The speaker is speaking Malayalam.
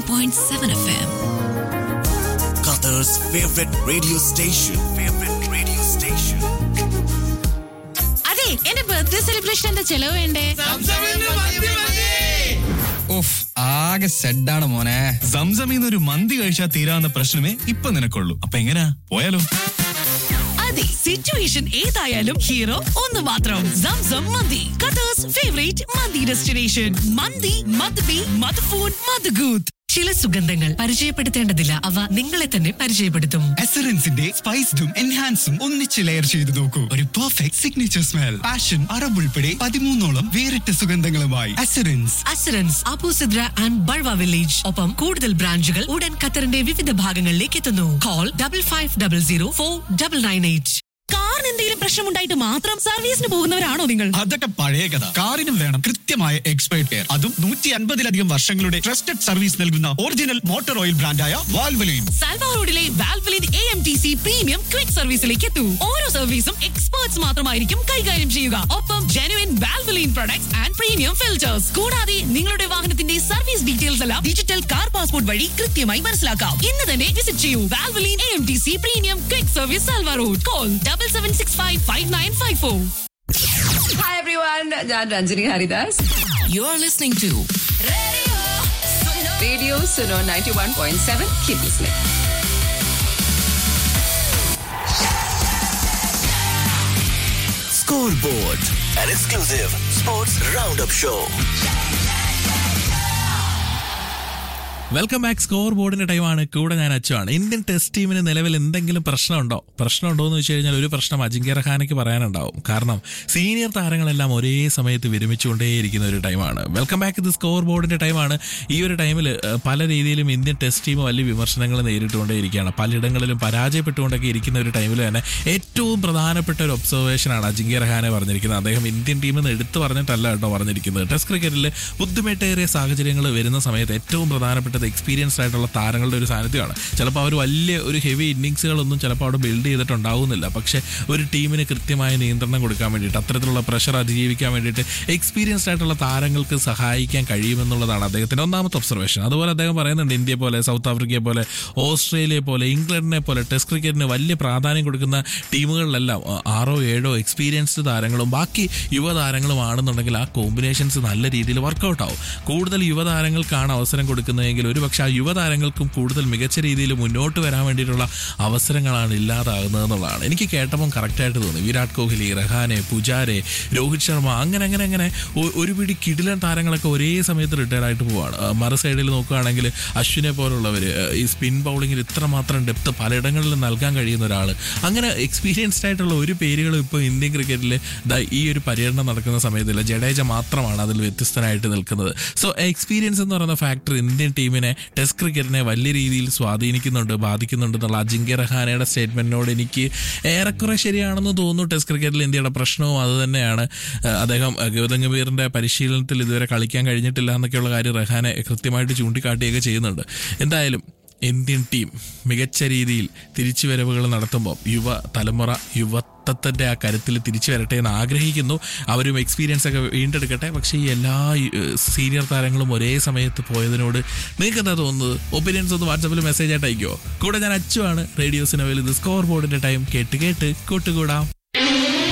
91.7 FM. Qatar's favorite radio station. Favorite radio station. അതെ എന്റെ ബർത്ത്ഡേ സെലിബ്രേഷന്റെ ചെലവ് വേണ്ടേ ഉഫ് ആകെ സെഡാണ് മോനെ സംസമിന്ന് ഒരു മന്തി കഴിച്ചാൽ തീരാവുന്ന പ്രശ്നമേ ഇപ്പൊ നിനക്കുള്ളൂ അപ്പൊ എങ്ങനാ പോയാലോ അതെ സിറ്റുവേഷൻ ഏതായാലും ഹീറോ ഒന്ന് മാത്രം സംസം മന്തി ഖത്തർസ് ഫേവറേറ്റ് മന്തി ഡെസ്റ്റിനേഷൻ മന്തി മദ്ബി മദ്ഫൂൺ മദ്ഗൂത്ത് ചില സുഗന്ധങ്ങൾ പരിചയപ്പെടുത്തേണ്ടതില്ല അവ നിങ്ങളെ തന്നെ പരിചയപ്പെടുത്തും എസറൻസിന്റെ സ്പൈസ്ഡും എൻഹാൻസും ഒന്നിച്ച് ലെയർ ചെയ്ത് നോക്കൂ ഒരു perfect signature smell passion Arab ഉൾപ്പെടെ പതിമൂന്നോളം വേറിട്ട സുഗന്ധങ്ങളുമായി എസറൻസ് അസുരൻസ് അബൂസിദ്ര ആൻഡ് ബൾവ വില്ലേജ് ഒപ്പം കൂടുതൽ ബ്രാഞ്ചുകൾ ഉടൻ ഖത്തറിന്റെ വിവിധ ഭാഗങ്ങളിലേക്ക് എത്തുന്നു call double five double zero four double nine eight കാറിന് എന്തെങ്കിലും പ്രശ്നമുണ്ടായിട്ട് മാത്രം സർവീസിന് പോകുന്നവരാണോ നിങ്ങൾ അതൊക്കെ പഴയ കഥ കാറിനും വേണം കൃത്യമായ എക്സ്പേർട്ട് കെയർ അതും നൂറ്റി അൻപതിലധികം വർഷങ്ങളുടെ ട്രസ്റ്റഡ് സർവീസ് നൽകുന്ന ഒറിജിനൽ മോട്ടോർ ഓയിൽ ബ്രാൻഡായ വാൽവലയും സാൽവാ റോഡിലെ Valvoline A M T C premium quick സർവീസിലേക്ക് എത്തൂ ഓരോ സർവീസും എക്സ്പേർട്സ് മാത്രമായിരിക്കും കൈകാര്യം ചെയ്യുക ഒപ്പം genuine Valvoline products and premium filters കൂടാതെ നിങ്ങളുടെ വാഹനത്തിന്റെ സർവീസ് ഡീറ്റെയിൽസ് എല്ലാം ഡിജിറ്റൽ കാർ പാസ്പോർട്ട് വഴി കൃത്യമായി മനസ്സിലാക്കാം ഇന്ന് തന്നെ വിസിറ്റ് ചെയ്യൂ Valvoline A M T C premium quick service Salwa road call double seven six five five nine five four hi everyone ഞാൻ Ranjini Haridas you are listening to radio Suno ninety one point seven keep listening Scoreboard. An exclusive sports roundup show. Welcome back സ്കോർ ബോർഡിന്റെ ടൈമാണ് കൂടെ ഞാൻ അച്ചുവാണ് ഇന്ത്യൻ ടെസ്റ്റ് ടീമിന് നിലവിൽ എന്തെങ്കിലും പ്രശ്നമുണ്ടോ പ്രശ്നമുണ്ടോ എന്ന് വെച്ച് കഴിഞ്ഞാൽ ഒരു പ്രശ്നം അജിങ്ക്യ റഹാനയ്ക്ക് പറയാനുണ്ടാവും കാരണം സീനിയർ താരങ്ങളെല്ലാം ഒരേ സമയത്ത് വിരമിച്ചുകൊണ്ടേയിരിക്കുന്ന ഒരു ടൈമാണ് വെൽക്കം ബാക്ക് ഇത് സ്കോർ ബോർഡിന്റെ ടൈമാണ് ഈ ഒരു ടൈമിൽ പല രീതിയിലും ഇന്ത്യൻ ടെസ്റ്റ് ടീം വലിയ വിമർശനങ്ങൾ നേരിട്ടുകൊണ്ടേയിരിക്കുകയാണ് പലയിടങ്ങളിലും പരാജയപ്പെട്ടുകൊണ്ടൊക്കെ ഇരിക്കുന്ന ഒരു ടൈമിൽ തന്നെ ഏറ്റവും പ്രധാനപ്പെട്ട ഒരു ഒബ്സർവേഷനാണ് അജിങ്ക്യ റഹാനെ പറഞ്ഞിരിക്കുന്നത് അദ്ദേഹം ഇന്ത്യൻ ടീമിൽ നിന്ന് എടുത്തു പറഞ്ഞിട്ടല്ല കേട്ടോ പറഞ്ഞിരിക്കുന്നത് ടെസ്റ്റ് ക്രിക്കറ്റിൽ ബുദ്ധിമുട്ടേറിയ സാഹചര്യങ്ങൾ വരുന്ന സമയത്ത് ഏറ്റവും പ്രധാനപ്പെട്ടത് എക്സ്പീരിയൻസ്ഡ് ആയിട്ടുള്ള താരങ്ങളുടെ ഒരു സാന്നിധ്യമാണ് ചിലപ്പോൾ അവർ വലിയ ഒരു ഹെവി ഇന്നിങ്സുകളൊന്നും ചിലപ്പോൾ അവിടെ ബിൽഡ് ചെയ്തിട്ടുണ്ടാവുന്നില്ല പക്ഷേ ഒരു ടീമിന് കൃത്യമായ നിയന്ത്രണം കൊടുക്കാൻ വേണ്ടിയിട്ട് അത്തരത്തിലുള്ള പ്രഷർ അതിജീവിക്കാൻ വേണ്ടിയിട്ട് എക്സ്പീരിയൻസ്ഡ് ആയിട്ടുള്ള താരങ്ങൾക്ക് സഹായിക്കാൻ കഴിയുമെന്നുള്ളതാണ് അദ്ദേഹത്തിന്റെ ഒന്നാമത്തെ ഒബ്സർവേഷൻ അതുപോലെ അദ്ദേഹം പറയുന്നുണ്ട് ഇന്ത്യ പോലെ സൗത്ത് ആഫ്രിക്കയെ പോലെ ഓസ്ട്രേലിയ പോലെ ഇംഗ്ലണ്ടിനെ പോലെ ടെസ്റ്റ് ക്രിക്കറ്റിന് വലിയ പ്രാധാന്യം കൊടുക്കുന്ന ടീമുകളിലെല്ലാം ആ, ആറോ ഏഴോ എക്സ്പീരിയൻസ്ഡ് താരങ്ങളും ബാക്കി യുവതാരങ്ങളും ആണെന്നുണ്ടെങ്കിൽ ആ കോമ്പിനേഷൻസ് നല്ല രീതിയിൽ വർക്കൗട്ട് ആവും കൂടുതൽ യുവതാരങ്ങൾക്കാണ് അവസരം കൊടുക്കുന്നതെങ്കിൽ ഒരു പക്ഷേ ആ യുവതാരങ്ങൾക്കും കൂടുതൽ മികച്ച രീതിയിൽ മുന്നോട്ട് വരാൻ വേണ്ടിയിട്ടുള്ള അവസരങ്ങളാണ് ഇല്ലാതാകുന്നത് എന്നുള്ളതാണ് എനിക്ക് കേട്ടപ്പം കറക്റ്റായിട്ട് തോന്നി വിരാട് കോഹ്ലി റഹാനെ പുജാരെ രോഹിത് ശർമ്മ അങ്ങനെ അങ്ങനെ അങ്ങനെ ഒ- ഒരു പിടി കിടിലൻ താരങ്ങളൊക്കെ ഒരേ സമയത്ത് റിട്ടയർ ആയിട്ട് പോവാണ് ആ, മറു സൈഡിൽ നോക്കുകയാണെങ്കിൽ അശ്വിനെ പോലുള്ളവർ ഈ സ്പിൻ ബൗളിങ്ങിൽ ഇത്രമാത്രം ഡെപ്ത് പലയിടങ്ങളിലും നൽകാൻ കഴിയുന്ന ഒരാൾ അങ്ങനെ എക്സ്പീരിയൻസ്ഡ് ആയിട്ടുള്ള ഒരു പേരുകളും ഇപ്പോൾ ഇന്ത്യൻ ക്രിക്കറ്റിൽ ഈ ഒരു പര്യടനം നടക്കുന്ന സമയത്തില്ല ജഡേജ മാത്രമാണ് അതിൽ വ്യത്യസ്തനായിട്ട് നിൽക്കുന്നത് സോ എക്സ്പീരിയൻസ് എന്ന് പറയുന്ന ഫാക്ടർ ഇന്ത്യൻ ടീമിനെ ടെസ്റ്റ് ക്രിക്കറ്റിനെ വലിയ രീതിയിൽ സ്വാധീനിക്കുന്നുണ്ട് ബാധിക്കുന്നുണ്ട് എന്നുള്ള അജിങ്ക്യ റഹാനയുടെ സ്റ്റേറ്റ്മെന്റിനോട് എനിക്ക് ഏറെക്കുറെ ശരിയാണെന്ന് തോന്നുന്നു ടെസ്റ്റ് ക്രിക്കറ്റിൽ ഇന്ത്യയുടെ പ്രശ്നവും അത് തന്നെയാണ് ആ, അദ്ദേഹം ആ, ഗൗതം ഗംഭീറിന്റെ പരിശീലനത്തിൽ ഇതുവരെ കളിക്കാൻ കഴിഞ്ഞിട്ടില്ല എന്നൊക്കെയുള്ള കാര്യം റഹാനെ കൃത്യമായിട്ട് ചൂണ്ടിക്കാട്ടുകയൊക്കെ ചെയ്യുന്നുണ്ട് എന്തായാലും ഇന്ത്യൻ ടീം മികച്ച രീതിയിൽ തിരിച്ചുവരവുകൾ നടത്തുമ്പോൾ യുവ തലമുറ യുവത്വത്തിന്റെ ആ കരുത്തിൽ തിരിച്ചു വരട്ടെ എന്ന് ആഗ്രഹിക്കുന്നു അവരും എക്സ്പീരിയൻസ് ഒക്കെ വീണ്ടെടുക്കട്ടെ പക്ഷേ ഈ എല്ലാ സീനിയർ താരങ്ങളും ഒരേ സമയത്ത് പോയതിനോട് നിങ്ങൾക്ക് എന്താ തോന്നുന്നത് ഒപ്പീനിയൻസ് ഒന്ന് വാട്സാപ്പിൽ മെസ്സേജ് ആയിട്ട് അയക്കുമോ കൂടെ ഞാൻ അച്ചുവാണ് റേഡിയോ സിനോയിൽ ഇത് സ്കോർ ബോർഡിന്റെ ടൈം കേട്ട് കേട്ട് കൂട്ടുകൂടാം